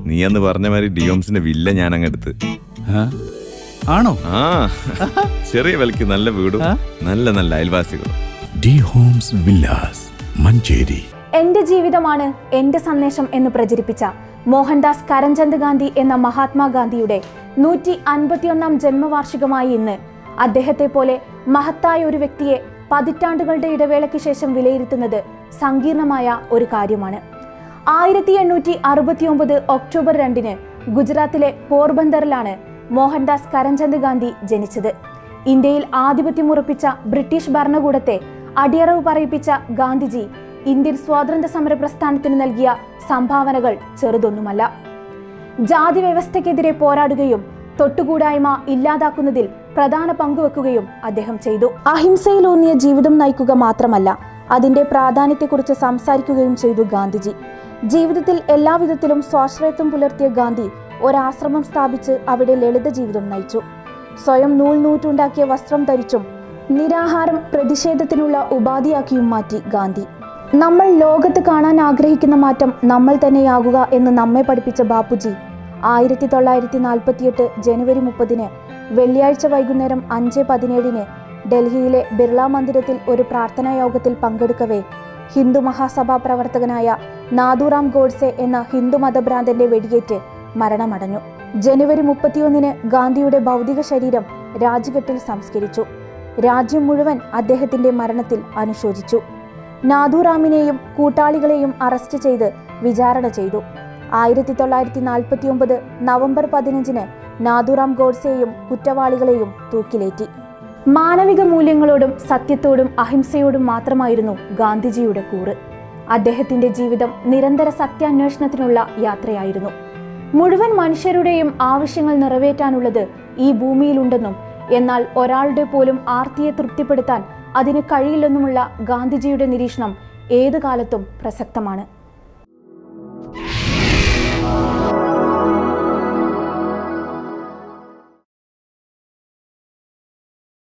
നീ അന്ന് പറഞ്ഞ മാതിരി ഡിയോംസിന്റെ വില്ല ഞാൻ അങ്ങ് എടുത്ത് ആ? ആണോ ആ ചെറിയ വിലക്ക് നല്ല വീടും നല്ല നല്ല അയൽവാസികളും ഡി ഹോംസ് വില്ലാസ് മഞ്ചേരി എന്റെ ജീവിതമാണ് എന്റെ സന്ദേശം എന്ന് പ്രചരിപ്പിച്ച മോഹൻദാസ് കരംചന്ദ് ഗാന്ധി എന്ന മഹാത്മാഗാന്ധിയുടെ നൂറ്റി അൻപത്തിയൊന്നാം ജന്മവാർഷികമായി ഇന്ന് അദ്ദേഹത്തെ പോലെ മഹത്തായ ഒരു വ്യക്തിയെ പതിറ്റാണ്ടുകളുടെ ഇടവേളയ്ക്ക് ശേഷം വിലയിരുത്തുന്നത് സങ്കീർണമായ ഒരു കാര്യമാണ് ആയിരത്തി എണ്ണൂറ്റി അറുപത്തിയൊമ്പത് ഒക്ടോബർ രണ്ടിന് ഗുജറാത്തിലെ പോർബന്ദറിലാണ് മോഹൻദാസ് കരംചന്ദ് ഗാന്ധി ജനിച്ചത് ഇന്ത്യയിൽ ആധിപത്യമുറപ്പിച്ച ബ്രിട്ടീഷ് ഭരണകൂടത്തെ അടിയറവ് പറയിപ്പിച്ച ഗാന്ധിജി ഇന്ത്യൻ സ്വാതന്ത്ര്യ സമര പ്രസ്ഥാനത്തിന് നൽകിയ സംഭാവനകൾ ചെറുതൊന്നുമല്ല ജാതി വ്യവസ്ഥയ്ക്കെതിരെ പോരാടുകയും തൊട്ടുകൂടായ്മ ഇല്ലാതാക്കുന്നതിൽ പ്രധാന പങ്കുവെക്കുകയും അദ്ദേഹം ചെയ്തു അഹിംസയിലൂന്നിയ ജീവിതം നയിക്കുക മാത്രമല്ല അതിന്റെ പ്രാധാന്യത്തെക്കുറിച്ച് സംസാരിക്കുകയും ചെയ്തു ഗാന്ധിജി ജീവിതത്തിൽ എല്ലാവിധത്തിലും സ്വാശ്രയത്വം പുലർത്തിയ ഗാന്ധി ഒരാശ്രമം സ്ഥാപിച്ച് അവിടെ ലളിത ജീവിതം നയിച്ചു സ്വയം നൂൽ നൂറ്റുണ്ടാക്കിയ വസ്ത്രം ധരിച്ചും നിരാഹാരം പ്രതിഷേധത്തിനുള്ള ഉപാധിയാക്കിയും മാറ്റി ഗാന്ധി നമ്മൾ ലോകത്ത് കാണാൻ ആഗ്രഹിക്കുന്ന മാറ്റം നമ്മൾ തന്നെയാകുക എന്ന് നമ്മെ പഠിപ്പിച്ച ബാപ്പുജി ആയിരത്തി തൊള്ളായിരത്തി നാൽപ്പത്തിയെട്ട് ജനുവരി മുപ്പതിന് വെള്ളിയാഴ്ച വൈകുന്നേരം അഞ്ച് പതിനേഴിന് ഡൽഹിയിലെ ബിർള മന്ദിരത്തിൽ ഒരു പ്രാർത്ഥനാ യോഗത്തിൽ പങ്കെടുക്കവേ ഹിന്ദു മഹാസഭാ പ്രവർത്തകനായ നാദുറാം ഗോഡ്സെ എന്ന ഹിന്ദു മതഭ്രാന്തന്റെ വെടിയേറ്റ് മരണമടഞ്ഞു ജനുവരി മുപ്പത്തിയൊന്നിന് ഗാന്ധിയുടെ ഭൗതിക ശരീരം രാജ്ഘട്ടിൽ സംസ്കരിച്ചു രാജ്യം മുഴുവൻ അദ്ദേഹത്തിന്റെ മരണത്തിൽ അനുശോചിച്ചു നാഥുറാമിനെയും കൂട്ടാളികളെയും അറസ്റ്റ് ചെയ്ത് വിചാരണ ചെയ്തു ആയിരത്തി തൊള്ളായിരത്തി നാൽപ്പത്തി ഒമ്പത് നവംബർ പതിനഞ്ചിന് നാഥുറാം ഗോഡ്സെയും കുറ്റവാളികളെയും തൂക്കിലേറ്റി മാനവിക മൂല്യങ്ങളോടും സത്യത്തോടും അഹിംസയോടും മാത്രമായിരുന്നു ഗാന്ധിജിയുടെ കൂറ് അദ്ദേഹത്തിന്റെ ജീവിതം നിരന്തര സത്യാന്വേഷണത്തിനുള്ള യാത്രയായിരുന്നു മുഴുവൻ മനുഷ്യരുടെയും ആവശ്യങ്ങൾ നിറവേറ്റാനുള്ളത് ഈ ഭൂമിയിലുണ്ടെന്നും എന്നാൽ ഒരാളുടെ പോലും ആർത്തിയെ തൃപ്തിപ്പെടുത്താൻ അതിന് കഴിയില്ലെന്നുമുള്ള ഗാന്ധിജിയുടെ നിരീക്ഷണം ഏതു കാലത്തും പ്രസക്തമാണ്